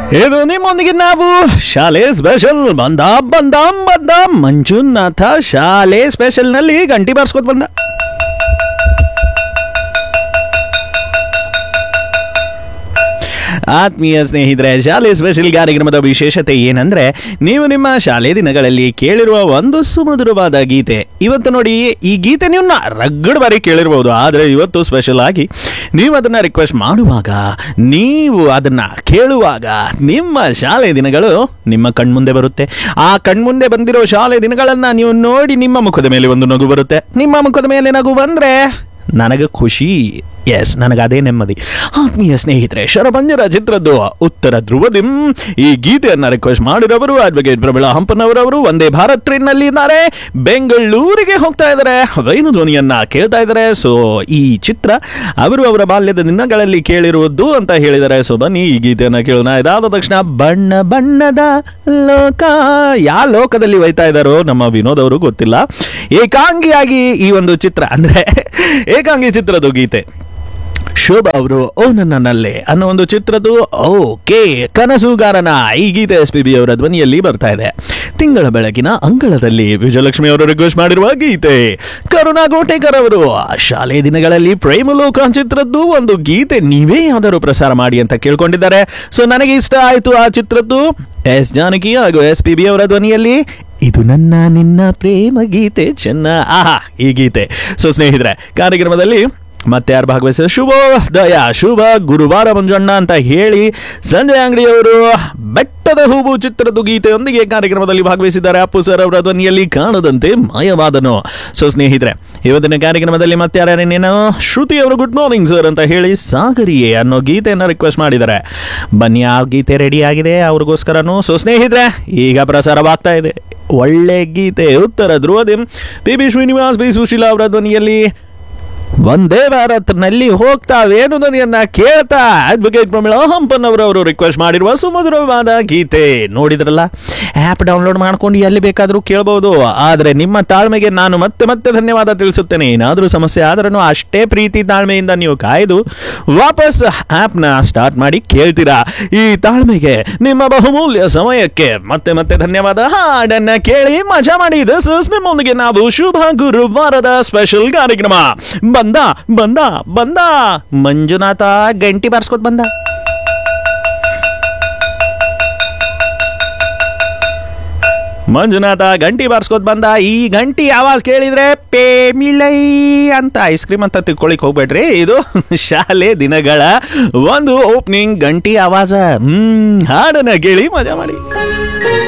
ಇದು ನಿಮ್ಮೊಂದಿಗೆ ನಾವು ಶಾಲೆ ಸ್ಪೆಷಲ್ ಬಂದ ಬಂದ ಬಂದ ಮಂಜುನಾಥ ಶಾಲೆ ಸ್ಪೆಷಲ್ ನಲ್ಲಿ ಗಂಟಿ ಬಾರಿಸ್ಕೊತ ಬಂದ ಆತ್ಮೀಯ ಸ್ನೇಹಿತರೆ ಶಾಲೆ ಸ್ಪೆಷಲ್ ಕಾರ್ಯಕ್ರಮದ ವಿಶೇಷತೆ ಏನಂದ್ರೆ ನೀವು ನಿಮ್ಮ ಶಾಲೆ ದಿನಗಳಲ್ಲಿ ಕೇಳಿರುವ ಒಂದು ಸುಮಧುರವಾದ ಗೀತೆ ಇವತ್ತು ನೋಡಿ ಈ ಗೀತೆ ನೀವು ರಗಡ್ ಬಾರಿ ಕೇಳಿರ್ಬೋದು ಆದರೆ ಇವತ್ತು ಸ್ಪೆಷಲ್ ಆಗಿ ನೀವು ಅದನ್ನ ರಿಕ್ವೆಸ್ಟ್ ಮಾಡುವಾಗ ನೀವು ಅದನ್ನ ಕೇಳುವಾಗ ನಿಮ್ಮ ಶಾಲೆ ದಿನಗಳು ನಿಮ್ಮ ಕಣ್ಮುಂದೆ ಬರುತ್ತೆ ಆ ಕಣ್ಮುಂದೆ ಬಂದಿರೋ ಶಾಲೆ ದಿನಗಳನ್ನ ನೀವು ನೋಡಿ ನಿಮ್ಮ ಮುಖದ ಮೇಲೆ ಒಂದು ನಗು ಬರುತ್ತೆ ನಿಮ್ಮ ಮುಖದ ಮೇಲೆ ನಗು ಬಂದ್ರೆ ನನಗೆ ಖುಷಿ ಎಸ್ ನನಗೆ ಅದೇ ನೆಮ್ಮದಿ ಆತ್ಮೀಯ ಸ್ನೇಹಿತರೆ ಶರಪಂಜರ ಚಿತ್ರದ್ದು ಉತ್ತರ ಧ್ರುವದಿಂ ಈ ಗೀತೆಯನ್ನ ರಿಕ್ವೆಸ್ಟ್ ಮಾಡಿರೋರು ಅಡ್ವೊಕೇಟ್ ಪ್ರಬಲ ಹಂಪನವರವರು ಒಂದೇ ಭಾರತ್ ಟ್ರೈನ್ ನಲ್ಲಿ ಇದ್ದಾರೆ ಬೆಂಗಳೂರಿಗೆ ಹೋಗ್ತಾ ಇದ್ದಾರೆ ವೈನು ಧ್ವನಿಯನ್ನ ಕೇಳ್ತಾ ಇದ್ದಾರೆ ಸೊ ಈ ಚಿತ್ರ ಅವರು ಅವರ ಬಾಲ್ಯದ ದಿನಗಳಲ್ಲಿ ಕೇಳಿರುವುದು ಅಂತ ಹೇಳಿದ್ದಾರೆ ಸೊ ಬನ್ನಿ ಈ ಗೀತೆಯನ್ನ ಕೇಳೋಣ ಇದಾದ ತಕ್ಷಣ ಬಣ್ಣ ಬಣ್ಣದ ಲೋಕ ಯಾವ ಲೋಕದಲ್ಲಿ ಒಯ್ತಾ ಇದ್ದಾರೋ ನಮ್ಮ ವಿನೋದ್ ಅವರು ಗೊತ್ತಿಲ್ಲ ಏಕಾಂಗಿಯಾಗಿ ಈ ಒಂದು ಚಿತ್ರ ಅಂದ್ರೆ ಏಕಾಂಗಿ ಚಿತ್ರದ ಗೀತೆ ಶೋಭ ಅವರು ಓ ನನ್ನ ನಲ್ಲೆ ಅನ್ನೋ ಒಂದು ಚಿತ್ರದ್ದು ಓಕೆ ಕನಸುಗಾರನ ಈ ಗೀತೆ ಎಸ್ ಪಿ ಬಿ ಅವರ ಧ್ವನಿಯಲ್ಲಿ ಬರ್ತಾ ಇದೆ ತಿಂಗಳ ಬೆಳಗಿನ ಅಂಗಳದಲ್ಲಿ ವಿಜಯಲಕ್ಷ್ಮಿ ಅವರು ರಿಕ್ವೆಸ್ಟ್ ಮಾಡಿರುವ ಗೀತೆ ಕರುಣಾ ಗೋಟೇಕರ್ ಅವರು ಶಾಲೆ ದಿನಗಳಲ್ಲಿ ಪ್ರೇಮಲೋಕ ಚಿತ್ರದ್ದು ಒಂದು ಗೀತೆ ನೀವೇ ಯಾವ್ದಾದ್ರು ಪ್ರಸಾರ ಮಾಡಿ ಅಂತ ಕೇಳ್ಕೊಂಡಿದ್ದಾರೆ ಸೊ ನನಗೆ ಇಷ್ಟ ಆಯ್ತು ಆ ಚಿತ್ರದ್ದು ಎಸ್ ಜಾನಕಿ ಹಾಗೂ ಎಸ್ ಪಿ ಬಿ ಅವರ ಧ್ವನಿಯಲ್ಲಿ ಇದು ನನ್ನ ನಿನ್ನ ಪ್ರೇಮ ಗೀತೆ ಚೆನ್ನ ಆಹಾ ಈ ಗೀತೆ ಸೊ ಸ್ನೇಹಿತರೆ ಕಾರ್ಯಕ್ರಮದಲ್ಲಿ ಮತ್ತೆ ಯಾರು ಭಾಗವಹಿಸಿದ ಶುಭೋದಯ ಶುಭ ಗುರುವಾರ ಮಂಜಣ್ಣ ಅಂತ ಹೇಳಿ ಸಂಜಯ್ ಅಂಗಡಿಯವರು ಬೆಟ್ಟದ ಹೂವು ಚಿತ್ರದ ಗೀತೆಯೊಂದಿಗೆ ಕಾರ್ಯಕ್ರಮದಲ್ಲಿ ಭಾಗವಹಿಸಿದ್ದಾರೆ ಅಪ್ಪು ಸರ್ ಅವರ ಧ್ವನಿಯಲ್ಲಿ ಕಾಣದಂತೆ ಮಾಯವಾದನು ಸೊ ಸ್ನೇಹಿತರೆ ಇವತ್ತಿನ ಕಾರ್ಯಕ್ರಮದಲ್ಲಿ ಮತ್ತೆ ಯಾರೇನೇನೋ ಶ್ರುತಿ ಅವರು ಗುಡ್ ಮಾರ್ನಿಂಗ್ ಸರ್ ಅಂತ ಹೇಳಿ ಸಾಗರಿಯೇ ಅನ್ನೋ ಗೀತೆಯನ್ನು ರಿಕ್ವೆಸ್ಟ್ ಮಾಡಿದ್ದಾರೆ ಬನ್ನಿ ಆ ಗೀತೆ ರೆಡಿ ಆಗಿದೆ ಅವ್ರಿಗೋಸ್ಕರನು ಸೊ ಸ್ನೇಹಿತರೆ ಈಗ ಪ್ರಸಾರವಾಗ್ತಾ ಇದೆ ಒಳ್ಳೆ ಗೀತೆ ಉತ್ತರ ಧ್ರುವದಿಂ P B Srinivas B Susheela ಅವರ ಧ್ವನಿಯಲ್ಲಿ ಒಂದೇ ಭಾರತ್ನಲ್ಲಿ ಹೋಗ್ತಾ ವೇಣು ಧ್ವನಿಯನ್ನ ಕೇಳ್ತಾ ಅಡ್ವೊಕೇಟ್ ಪ್ರಮಿಳಾ ಹಂಪನ್ ಅವರವರು ರಿಕ್ವೆಸ್ಟ್ ಮಾಡಿರುವ ಸುಮಧುರವಾದ ಗೀತೆ ನೋಡಿದ್ರಲ್ಲ ಆ್ಯಪ್ ಡೌನ್ಲೋಡ್ ಮಾಡ್ಕೊಂಡು ಎಲ್ಲಿ ಬೇಕಾದರೂ ಕೇಳಬಹುದು ಆದರೆ ನಿಮ್ಮ ತಾಳ್ಮೆಗೆ ನಾನು ಮತ್ತೆ ಮತ್ತೆ ಧನ್ಯವಾದ ತಿಳಿಸುತ್ತೇನೆ ಏನಾದರೂ ಸಮಸ್ಯೆ ಆದ್ರೂ ಅಷ್ಟೇ ಪ್ರೀತಿ ತಾಳ್ಮೆಯಿಂದ ನೀವು ಕಾಯ್ದು ವಾಪಸ್ ಆ್ಯಪ್ನ ಸ್ಟಾರ್ಟ್ ಮಾಡಿ ಕೇಳ್ತೀರಾ ಈ ತಾಳ್ಮೆಗೆ ನಿಮ್ಮ ಬಹುಮೂಲ್ಯ ಸಮಯಕ್ಕೆ ಮತ್ತೆ ಮತ್ತೆ ಧನ್ಯವಾದ ಹಾಡನ್ನ ಕೇಳಿ ಮಜಾ ಮಾಡಿ ದಿಸ್ ಇಸ್ ನಿಮ್ಮೊಂದಿಗೆ ನಾವು ಶುಭ ಗುರುವಾರದ ಸ್ಪೆಷಲ್ ಕಾರ್ಯಕ್ರಮ ಬಂದ ಬಂದ ಬಂದ ಮಂಜುನಾಥ ಗಂಟಿ ಬಾರಿಸ್ಕೊತ್ ಬಂದ ಮಂಜುನಾಥ ಗಂಟಿ ಬಾರಿಸ್ಕೊತ್ ಬಂದ ಈ ಗಂಟಿ ಆವಾಜ್ ಕೇಳಿದ್ರೆ ಪೇಮಿಲೈ ಅಂತ ಐಸ್ ಕ್ರೀಮ್ ಅಂತ ತಿಳ್ಕೊಳಿಕ್ ಹೋಗ್ಬೇಡ್ರಿ ಇದು ಶಾಲೆ ದಿನಗಳ ಒಂದು ಓಪನಿಂಗ್ ಗಂಟಿ ಆವಾಜ ಹ್ಮ್ ಹಾಡನ್ನ ಕೇಳಿ ಮಜಾ ಮಾಡಿ